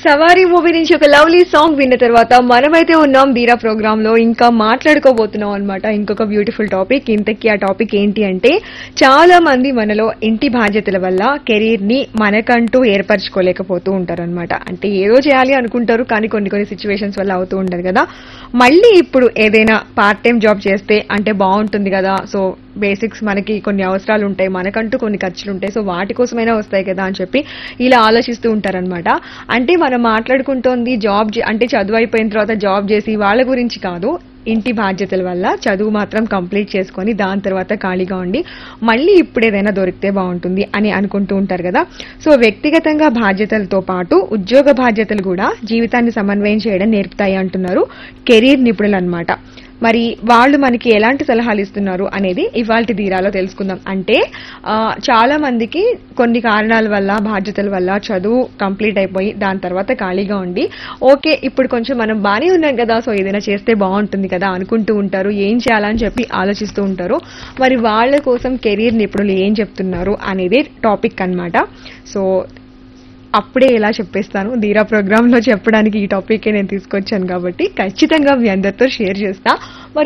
సవారీ మూవీ నుంచి ఒక లవ్లీ సాంగ్ విన్న తర్వాత మనమైతే ఉన్నాం బీరా ప్రోగ్రామ్ లో ఇంకా మాట్లాడుకోబోతున్నాం అన్నమాట ఇంకొక బ్యూటిఫుల్ టాపిక్ ఇంతకీ ఆ టాపిక్ ఏంటి అంటే చాలా మంది మనలో ఇంటి బాధ్యతల వల్ల కెరీర్ ని మనకంటూ ఏర్పరచుకోలేకపోతూ ఉంటారు అనమాట అంటే ఏదో చేయాలి అనుకుంటారు కానీ కొన్ని కొన్ని సిచ్యువేషన్స్ వల్ల అవుతూ ఉండదు కదా మళ్ళీ ఇప్పుడు ఏదైనా పార్ట్ టైం జాబ్ చేస్తే అంటే బాగుంటుంది కదా సో బేసిక్స్ మనకి కొన్ని అవసరాలు ఉంటాయి మనకంటూ కొన్ని ఖర్చులు ఉంటాయి సో వాటి కోసమైనా వస్తాయి కదా అని చెప్పి ఇలా ఆలోచిస్తూ ఉంటారనమాట అంటే మనం మాట్లాడుకుంటోంది జాబ్ చే- అంటే చదువు అయిపోయిన తర్వాత జాబ్ చేసి వాళ్ళ గురించి కాదు ఇంటి బాధ్యతల వల్ల చదువు మాత్రం కంప్లీట్ చేసుకొని దాని తర్వాత ఖాళీగా ఉండి మళ్ళీ ఇప్పుడు ఏదైనా దొరికితే బాగుంటుంది అని అనుకుంటూ ఉంటారు కదా సో వ్యక్తిగతంగా బాధ్యతలతో పాటు ఉద్యోగ బాధ్యతలు కూడా జీవితాన్ని సమన్వయం చేయడం నేర్పుతాయి అంటున్నారు కెరీర్ నిపుణులు అన్నమాట మరి వాళ్ళు మనకి ఎలాంటి సలహాలు ఇస్తున్నారు అనేది ఇవాళ తీరాలో తెలుసుకుందాం అంటే ఆ, చాలా మందికి కొన్ని కారణాల వల్ల బాధ్యతల వల్ల చదువు కంప్లీట్ అయిపోయి దాని తర్వాత ఖాళీగా ఉండి ఓకే ఇప్పుడు కొంచెం మనం బానే ఉన్నాం కదా సో ఏదైనా చేస్తే బాగుంటుంది కదా అనుకుంటూ ఉంటారు ఏం చేయాలని చెప్పి ఆలోచిస్తూ ఉంటారు మరి వాళ్ళ కోసం కెరీర్ నిపుణులు ఏం చెప్తున్నారు అనేది టాపిక్ అన్నమాట సో అప్పుడే ఎలా చెప్పేస్తాను ధీరా ప్రోగ్రామ్ లో చెప్పడానికి ఈ టాపిక్ నేను తీసుకొచ్చాను కాబట్టి ఖచ్చితంగా మీ అందరితో షేర్ చేస్తా మరి